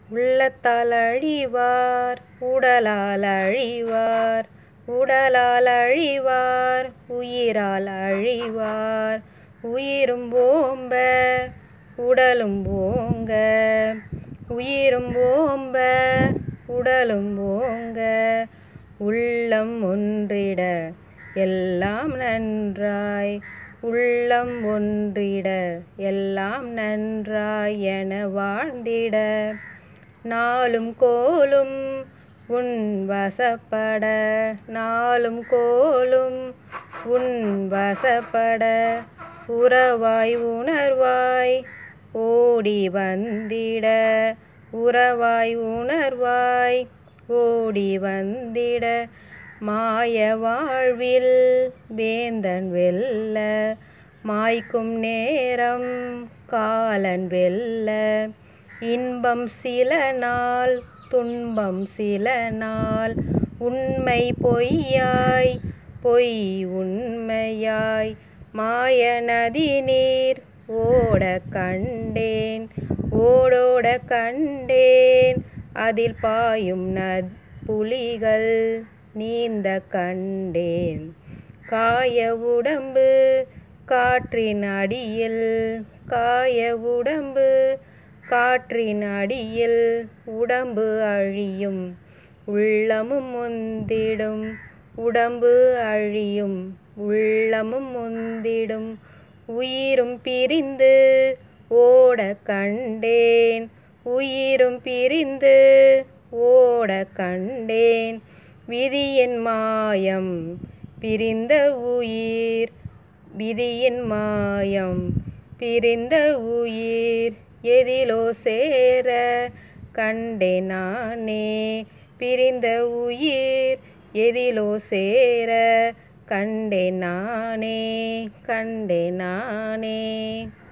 உள்ளத்தால் அழிவார் உடலால் அழிவார் உடலால் அழிவார் உயிரால் அழிவார் உயிரும் ஓம்ப உடலும் ஓங்க உயிரும் ஓம்ப உடலும் ஓங்க உள்ளம் ஒன்றிட எல்லாம் நன்றாய் உள்ளம் ஒன்றிட எல்லாம் நன்றாய் என வாழ்ந்திட நாளும் கோலும் உன் வசப்பட நாளும் கோலும் உன் வசப்பட உறவாய் உணர்வாய் ஓடி வந்திட உறவாய் உணர்வாய் ஓடி வந்திட மாய வாழ்வில் வேந்தன் வெல்ல மாய்க்கும் நேரம் காலன் வெல்ல இன்பம் சில நாள் துன்பம் சில நாள் உண்மை பொய்யாய் பொய் உண்மையாய் மாய நதி நீர் ஓட கண்டேன் ஓடோட கண்டேன் அதில் பாயும் நத் புலிகள் நீந்த கண்டேன் காய உடம்பு காற்றின் அடியில் காய உடம்பு காற்றின் அடியில் உடம்பு அழியும் உள்ளமும் முந்திடும் உடம்பு அழியும் உள்ளமும் முந்திடும் உயிரும் பிரிந்து ஓட கண்டேன் உயிரும் பிரிந்து ஓட கண்டேன் விதியின் மாயம் பிரிந்த உயிர் விதியின் மாயம் பிரிந்த உயிர் எதிலோ சேர கண்டேன் நானே பிரிந்த உயிர் எதிலோ சேர கண்டேன் நானே கண்டேன் நானே